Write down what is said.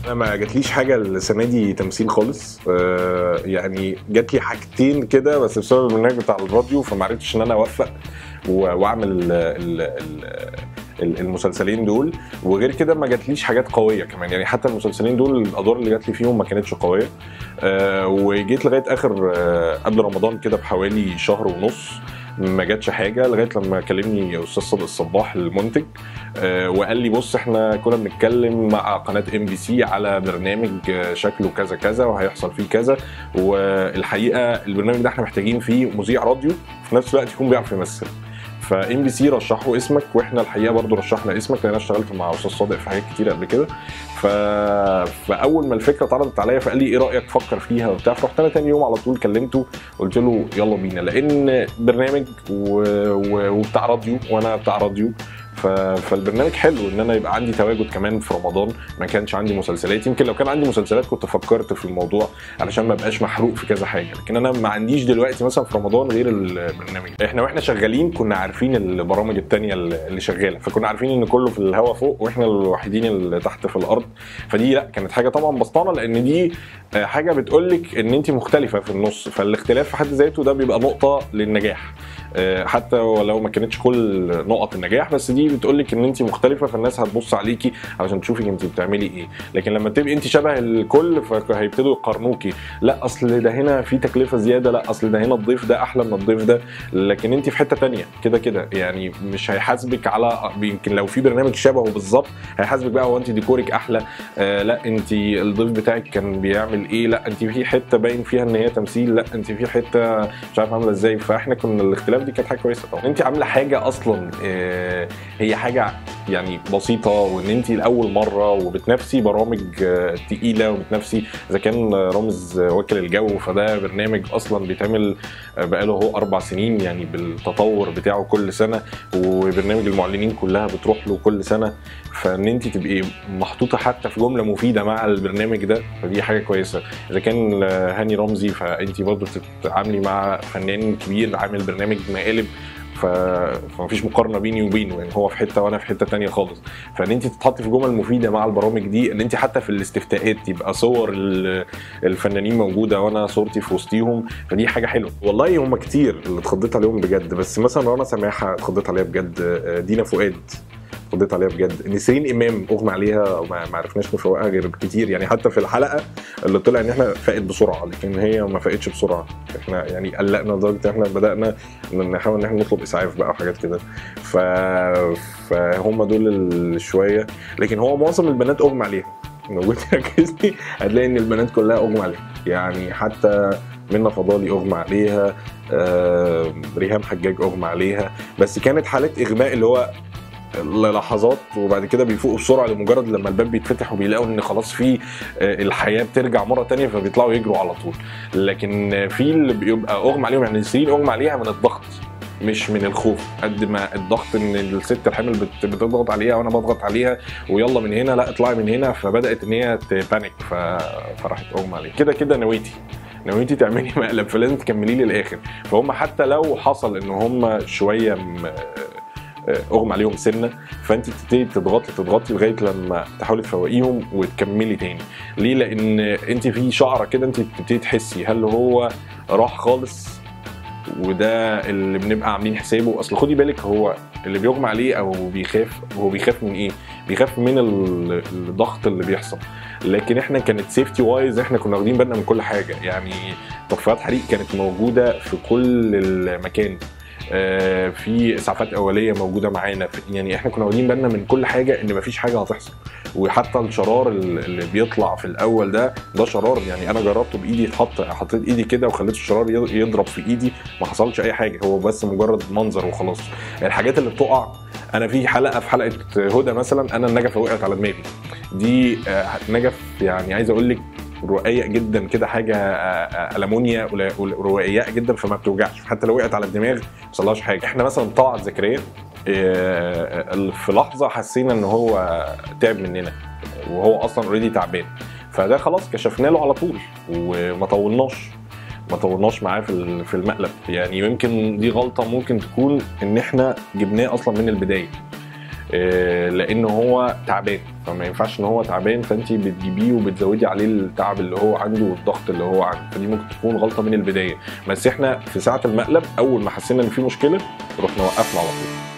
انا ما جاتليش حاجه السنه دي تمثيل خالص آه يعني جات لي حاجتين كده بس بسبب البرنامج بتاع الراديو فما عرفتش ان انا اوفق و- واعمل ال ال ال ال- المسلسلين دول وغير كده ما جاتليش حاجات قويه كمان يعني حتى المسلسلين دول الادوار اللي جات لي فيهم ما كانتش قويه آه وجيت لغايه اخر آه قبل رمضان كده بحوالي شهر ونص ما جاتش حاجه لغايه لما كلمني استاذ صادق الصباح المنتج آه، وقال لي بص احنا كنا بنتكلم مع قناه ام بي سي على برنامج آه، شكله كذا كذا وهيحصل فيه كذا والحقيقه البرنامج ده احنا محتاجين فيه مذيع راديو في نفس الوقت يكون بيعرف يمثل فام بي سي رشحوا اسمك واحنا الحقيقه برضو رشحنا اسمك لان انا اشتغلت مع استاذ صادق في حاجات كتير قبل كده ف... فاول ما الفكره اتعرضت عليا فقال لي ايه رايك فكر فيها وبتاع فرحت انا تاني يوم على طول كلمته قلت له يلا بينا لان برنامج و... و... وبتاع راديو وانا بتاع راديو ف... فالبرنامج حلو ان انا يبقى عندي تواجد كمان في رمضان ما كانش عندي مسلسلات يمكن لو كان عندي مسلسلات كنت فكرت في الموضوع علشان ما ابقاش محروق في كذا حاجه لكن انا ما عنديش دلوقتي مثلا في رمضان غير البرنامج احنا واحنا شغالين كنا عارفين البرامج التانية اللي شغاله فكنا عارفين ان كله في الهوا فوق واحنا الوحيدين اللي تحت في الارض فدي لا كانت حاجه طبعا بسطانه لان دي آه، حاجه بتقول لك ان انت مختلفه في النص فالاختلاف في حد ذاته ده بيبقى نقطه للنجاح آه، حتى ولو ما كانتش كل نقط النجاح بس دي بتقول لك ان انت مختلفه فالناس هتبص عليكي علشان تشوفي انت بتعملي ايه لكن لما تبقي انت شبه الكل فهيبتدوا يقارنوكي لا اصل ده هنا في تكلفه زياده لا اصل ده هنا الضيف ده احلى من الضيف ده لكن انت في حته تانية كده كده يعني مش هيحاسبك على يمكن لو في برنامج شبهه بالظبط هيحاسبك بقى هو انت ديكورك احلى آه لا انت الضيف بتاعك كان بيعمل ايه لا انت في حته باين فيها ان هي تمثيل لا انت في حته مش عارف عامله ازاي فاحنا كنا الاختلاف دي كانت حاجه كويسه طبعا انت عامله حاجه اصلا آه هي حاجه يعني بسيطه وان انت لاول مره وبتنافسي برامج آه، تقيله وبتنافسي اذا كان رامز واكل الجو فده برنامج اصلا بيتعمل آه، بقاله هو اربع سنين يعني بالتطور بتاعه كل سنه وبرنامج المعلنين كلها بتروح له كل سنه فان انت تبقي محطوطه حتى في جمله مفيده مع البرنامج ده فدي حاجه كويسه اذا كان آه، هاني رمزي فانت برضه بتتعاملي مع فنان كبير عامل برنامج مقالب ف... فمفيش مقارنه بيني وبينه يعني هو في حته وانا في حته تانية خالص فان انت تتحطي في جمل مفيده مع البرامج دي ان انت حتى في الاستفتاءات يبقى صور ال- الفنانين موجوده وانا صورتي في وسطيهم فدي حاجه حلوه والله هم كتير اللي اتخضيت عليهم بجد بس مثلا رنا سماحه اتخضيت عليها بجد آه، دينا فؤاد اتخضيت عليها بجد نسرين امام اغمى عليها وما ما عرفناش نفوقها غير كتير يعني حتى في الحلقه اللي طلع ان احنا فائت بسرعه لكن هي ما فاقتش بسرعه احنا يعني قلقنا لدرجه ان احنا بدانا نحاول ان احنا نطلب اسعاف بقى وحاجات كده ف... فهم دول ال- شويه لكن هو معظم البنات اغمى عليها لو جيت ركزتي هتلاقي ان البنات كلها اغمى عليها يعني حتى منى فضالي اغمى عليها آه ريهام حجاج اغمى عليها بس كانت حالات اغماء اللي هو للحظات وبعد كده بيفوقوا بسرعه لمجرد لما الباب بيتفتح وبيلاقوا ان خلاص في آه، الحياه بترجع مره تانية فبيطلعوا يجروا على طول لكن آه، في اللي بيبقى اغمى عليهم يعني نسرين اغمى عليها من الضغط مش من الخوف قد ما الضغط ان الست الحامل بت- بتضغط عليها وانا بضغط عليها ويلا من هنا لا اطلعي من هنا فبدات ان هي تبانك ف... فراحت اغمى عليها كده كده نويتي نويتي تعملي مقلب فلازم تكمليه للاخر فهم حتى لو حصل ان هم شويه م... آه، اغمى عليهم سنه فانت تبتدي تضغطي تضغطي لغايه لما تحاولي تفوقيهم وتكملي تاني ليه لان انت في شعره كده انت بتبتدي تحسي هل هو راح خالص وده اللي بنبقى عاملين حسابه اصل خدي بالك هو اللي بيغمى عليه او بيخاف هو بيخاف من ايه بيخاف من ال- الضغط اللي بيحصل لكن احنا كانت سيفتي وايز احنا كنا واخدين بالنا من كل حاجه يعني طفايات حريق كانت موجوده في كل المكان آه، في اسعافات اوليه موجوده معانا في- يعني احنا كنا واخدين بالنا من كل حاجه ان مفيش حاجه هتحصل وحتى الشرار ال- اللي بيطلع في الاول ده ده شرار يعني انا جربته بايدي اتحط حطيت ايدي كده وخليت الشرار يض- يضرب في ايدي ما حصلش اي حاجه هو بس مجرد منظر وخلاص الحاجات اللي بتقع انا في حلقه في حلقه هدى مثلا انا النجفه وقعت على دماغي دي آه، نجف يعني عايز اقول لك رقيق جدا كده حاجه آه، آه، المونيا قل- قل- رقيقه جدا فما بتوجعش حتى لو وقعت على الدماغ ما حصلهاش حاجه احنا مثلا طلعت زكريا آه، في لحظه حسينا ان هو تعب مننا وهو اصلا اوريدي تعبان فده خلاص كشفنا له على طول وما طولناش ما طولناش معاه في ال- في المقلب يعني يمكن دي غلطه ممكن تكون ان احنا جبناه اصلا من البدايه آه، لان هو تعبان فما ينفعش ان هو تعبان فانت بتجيبيه وبتزودي عليه التعب اللي هو عنده والضغط اللي هو عنده فدي ممكن تكون غلطه من البدايه بس احنا في ساعه المقلب اول ما حسينا ان في مشكله رحنا وقفنا على طول